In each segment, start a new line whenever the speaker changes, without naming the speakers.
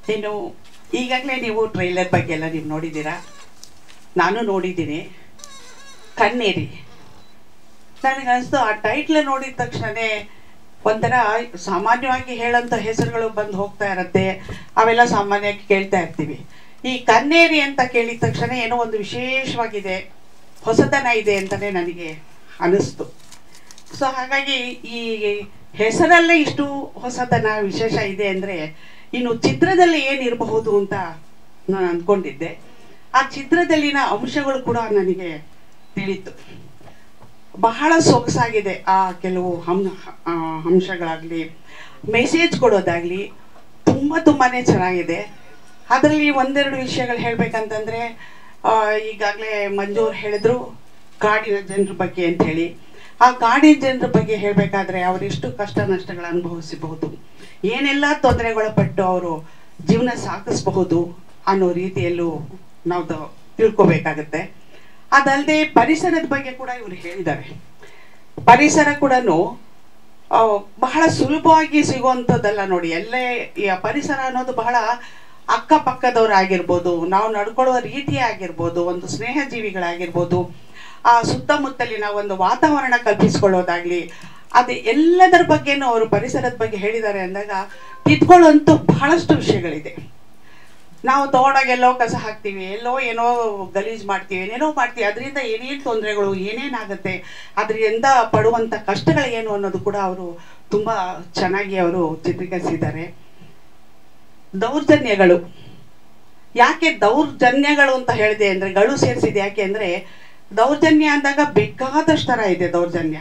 ಇನ್ನು ಈಗಾಗಲೇ ನೀವು ಟ್ರೈಲರ್ ಬಗ್ಗೆ ಎಲ್ಲ ನೀವು ನೋಡಿದ್ದೀರಾ ನಾನು ನೋಡಿದ್ದೀನಿ ಕಣ್ಣೇರಿ ನನಗೆ ಅನಿಸ್ತು ಆ ಟೈಟ್ಲ್ ನೋಡಿದ ತಕ್ಷಣವೇ ಒಂಥರ ಸಾಮಾನ್ಯವಾಗಿ ಹೇಳೋಂಥ ಹೆಸರುಗಳು ಬಂದು ಹೋಗ್ತಾ ಇರತ್ತೆ ಅವೆಲ್ಲ ಸಾಮಾನ್ಯವಾಗಿ ಕೇಳ್ತಾ ಇರ್ತೀವಿ ಈ ಕನ್ನೇರಿ ಅಂತ ಕೇಳಿದ ತಕ್ಷಣ ಏನೋ ಒಂದು ವಿಶೇಷವಾಗಿದೆ ಹೊಸತನ ಇದೆ ಅಂತಲೇ ನನಗೆ ಅನ್ನಿಸ್ತು ಸೊ ಹಾಗಾಗಿ ಈ ಹೆಸರಲ್ಲೇ ಇಷ್ಟು ಹೊಸತನ ವಿಶೇಷ ಇದೆ ಅಂದರೆ ಇನ್ನು ಚಿತ್ರದಲ್ಲಿ ಏನಿರಬಹುದು ಅಂತ ನಾನು ಅಂದ್ಕೊಂಡಿದ್ದೆ ಆ ಚಿತ್ರದಲ್ಲಿನ ಅಂಶಗಳು ಕೂಡ ನನಗೆ ತಿಳಿತು ಬಹಳ ಸೊಗಸಾಗಿದೆ ಆ ಕೆಲವು ಹಂ ಆ, ಅಂಶಗಳಾಗಲಿ ಮೆಸೇಜ್ ಕೊಡೋದಾಗಲಿ ತುಂಬ ತುಂಬಾ ಚೆನ್ನಾಗಿದೆ ಅದರಲ್ಲಿ ಒಂದೆರಡು ವಿಷಯಗಳು ಹೇಳಬೇಕಂತಂದರೆ ಈಗಾಗಲೇ ಮಂಜು ಅವ್ರು ಹೇಳಿದ್ರು ಕಾಡಿನ ಜನರ ಬಗ್ಗೆ ಅಂತ ಹೇಳಿ ಆ ಕಾಡಿನ ಜನರ ಬಗ್ಗೆ ಹೇಳಬೇಕಾದ್ರೆ ಅವರೆಷ್ಟು ಕಷ್ಟ ನಷ್ಟಗಳು ಅನುಭವಿಸಬಹುದು ಏನೆಲ್ಲ ತೊಂದರೆಗೊಳಪಟ್ಟು ಅವರು ಜೀವನ ಸಾಗಿಸಬಹುದು ಅನ್ನೋ ರೀತಿಯಲ್ಲೂ ನಾವು ತ- ತಿಳ್ಕೊಬೇಕಾಗತ್ತೆ ಅದಲ್ಲದೆ ಪರಿಸರದ ಬಗ್ಗೆ ಕೂಡ ಇವರು ಹೇಳಿದ್ದಾರೆ ಪರಿಸರ ಕೂಡ ಬಹಳ ಸುಲಭವಾಗಿ ಸಿಗುವಂಥದ್ದಲ್ಲ ನೋಡಿ ಎಲ್ಲೇ ಈ ಪರಿಸರ ಅನ್ನೋದು ಬಹಳ ಅಕ್ಕಪಕ್ಕದವರಾಗಿರ್ಬೋದು ನಾವು ನಡ್ಕೊಳ್ಳುವ ರೀತಿ ಆಗಿರ್ಬೋದು ಒಂದು ಸ್ನೇಹ ಜೀವಿಗಳಾಗಿರ್ಬೋದು ಆ ಸುತ್ತಮುತ್ತಲಿನ ಒಂದು ವಾತಾವರಣ ಕಲ್ಪಿಸ್ಕೊಳ್ಳೋದಾಗ್ಲಿ ಅದು ಎಲ್ಲದರ ಬಗ್ಗೆನೂ ಅವರು ಪರಿಸರದ ಬಗ್ಗೆ ಹೇಳಿದ್ದಾರೆ ಅಂದಾಗ ತಿದ್ಕೊಳ್ಳುವಂತೂ ಬಹಳಷ್ಟು ವಿಷಯಗಳಿದೆ ನಾವು ತಗೊಂಡಾಗ ಎಲ್ಲೋ ಕಸ ಹಾಕ್ತೀವಿ ಎಲ್ಲೋ ಏನೋ ಗಲೀಜ್ ಮಾಡ್ತೀವಿ ಏನೇನೋ ಮಾಡ್ತೀವಿ ಅದರಿಂದ ಏನೇನು ತೊಂದರೆಗಳು ಏನೇನಾಗುತ್ತೆ ಅದರಿಂದ ಪಡುವಂಥ ಕಷ್ಟಗಳು ಏನು ಅನ್ನೋದು ಕೂಡ ಅವರು ತುಂಬ ಚೆನ್ನಾಗಿ ಅವರು ಚಿತ್ರೀಕರಿಸಿದ್ದಾರೆ ದೌರ್ಜನ್ಯಗಳು ಯಾಕೆ ದೌರ್ಜನ್ಯಗಳು ಅಂತ ಹೇಳಿದೆ ಅಂದರೆ ಗಳು ಸೇರಿಸಿದೆ ಯಾಕೆ ಅಂದರೆ ದೌರ್ಜನ್ಯ ಅಂದಾಗ ಬೇಕಾದಷ್ಟು ಥರ ಇದೆ ದೌರ್ಜನ್ಯ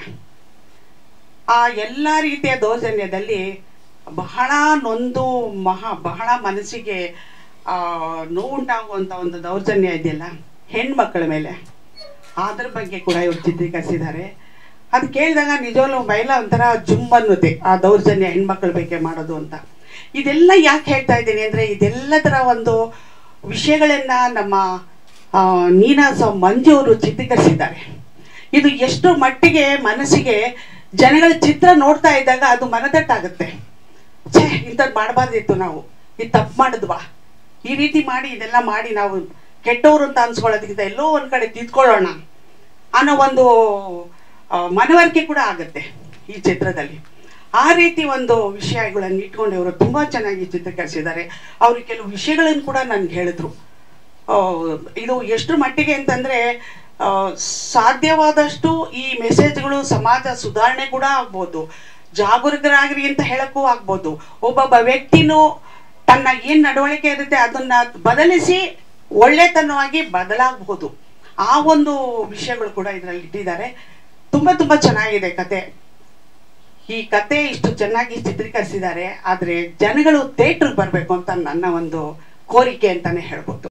ಆ ಎಲ್ಲ ರೀತಿಯ ದೌರ್ಜನ್ಯದಲ್ಲಿ ಬಹಳ ನೊಂದು ಮಹಾ ಬಹಳ ಮನಸ್ಸಿಗೆ ಆ, ನೋವುಂಟಾಗುವಂಥ ಒಂದು ದೌರ್ಜನ್ಯ ಇದೆಯಲ್ಲ ಹೆಣ್ಮಕ್ಳ ಮೇಲೆ ಅದ್ರ ಬಗ್ಗೆ ಕೂಡ ಇವರು ಚಿತ್ರೀಕರಿಸಿದ್ದಾರೆ ಅದು ಕೇಳಿದಾಗ ನಿಜವಲ್ಲೂ ಮೈಲ ಒಂಥರ ಜುಮ್ ಅನ್ನುತ್ತೆ ಆ ದೌರ್ಜನ್ಯ ಹೆಣ್ಮಕ್ಳ ಬಗ್ಗೆ ಮಾಡೋದು ಅಂತ ಇದೆಲ್ಲ ಯಾಕೆ ಹೇಳ್ತಾ ಇದ್ದೀನಿ ಅಂದರೆ ಇದೆಲ್ಲದರ ಒಂದು ವಿಷಯಗಳನ್ನ ನಮ್ಮ ಆ, ನೀನಾಸ ಮಂಜು ಅವರು ಚಿತ್ರೀಕರಿಸಿದ್ದಾರೆ ಇದು ಎಷ್ಟು ಮಟ್ಟಿಗೆ ಮನಸ್ಸಿಗೆ ಜನಗಳ ಚಿತ್ರ ನೋಡ್ತಾ ಇದ್ದಾಗ ಅದು ಮನದಟ್ಟಾಗುತ್ತೆ ಛೇ ಇಂಥದ್ದು ಮಾಡಬಾರ್ದಿತ್ತು ನಾವು ಇದು ತಪ್ಪು ಮಾಡಿದ್ವಾ ಈ ರೀತಿ ಮಾಡಿ ಇದೆಲ್ಲ ಮಾಡಿ ನಾವು ಕೆಟ್ಟವರು ಅಂತ ಅನ್ಸ್ಕೊಳ್ಳೋದಕ್ಕಿಂತ ಎಲ್ಲೋ ಒಂದು ಕಡೆ ತಿದ್ಕೊಳ್ಳೋಣ ಅನ್ನೋ ಒಂದು ಆ, ಮನವರಿಕೆ ಕೂಡ ಆಗುತ್ತೆ ಈ ಚಿತ್ರದಲ್ಲಿ ಆ ರೀತಿ ಒಂದು ವಿಷಯಗಳನ್ನು ಇಟ್ಕೊಂಡು ಇವರು ತುಂಬ ಚೆನ್ನಾಗಿ ಚಿತ್ರೀಕರಿಸಿದ್ದಾರೆ ಅವರು ಕೆಲವು ವಿಷಯಗಳನ್ನು ಕೂಡ ನನ್ಗೆ ಹೇಳಿದ್ರು ಆ, ಇದು ಎಷ್ಟು ಮಟ್ಟಿಗೆ ಅಂತಂದರೆ ಸಾಧ್ಯವಾದಷ್ಟು ಈ ಮೆಸೇಜ್ಗಳು ಸಮಾಜ ಸುಧಾರಣೆ ಕೂಡ ಆಗ್ಬೋದು ಜಾಗರೂಕರಾಗ್ರಿ ಅಂತ ಹೇಳಕ್ಕೂ ಆಗ್ಬೋದು ಒಬ್ಬೊಬ್ಬ ವ್ಯಕ್ತಿನೂ ತನ್ನ ಏನು ನಡವಳಿಕೆ ಇರುತ್ತೆ ಅದನ್ನ ಬದಲಿಸಿ ಒಳ್ಳೆತನವಾಗಿ ಬದಲಾಗಬಹುದು ಆ ಒಂದು ವಿಷಯಗಳು ಕೂಡ ಇದರಲ್ಲಿ ಇಟ್ಟಿದ್ದಾರೆ ತುಂಬ ತುಂಬ ಚೆನ್ನಾಗಿದೆ ಕತೆ ಈ ಕತೆ ಇಷ್ಟು ಚೆನ್ನಾಗಿ ಚಿತ್ರೀಕರಿಸಿದ್ದಾರೆ ಆದರೆ ಜನಗಳು ಥಿಯೇಟ್ರಿಗೆ ಬರಬೇಕು ಅಂತ ನನ್ನ ಒಂದು ಕೋರಿಕೆ ಅಂತಾನೆ ಹೇಳ್ಬೋದು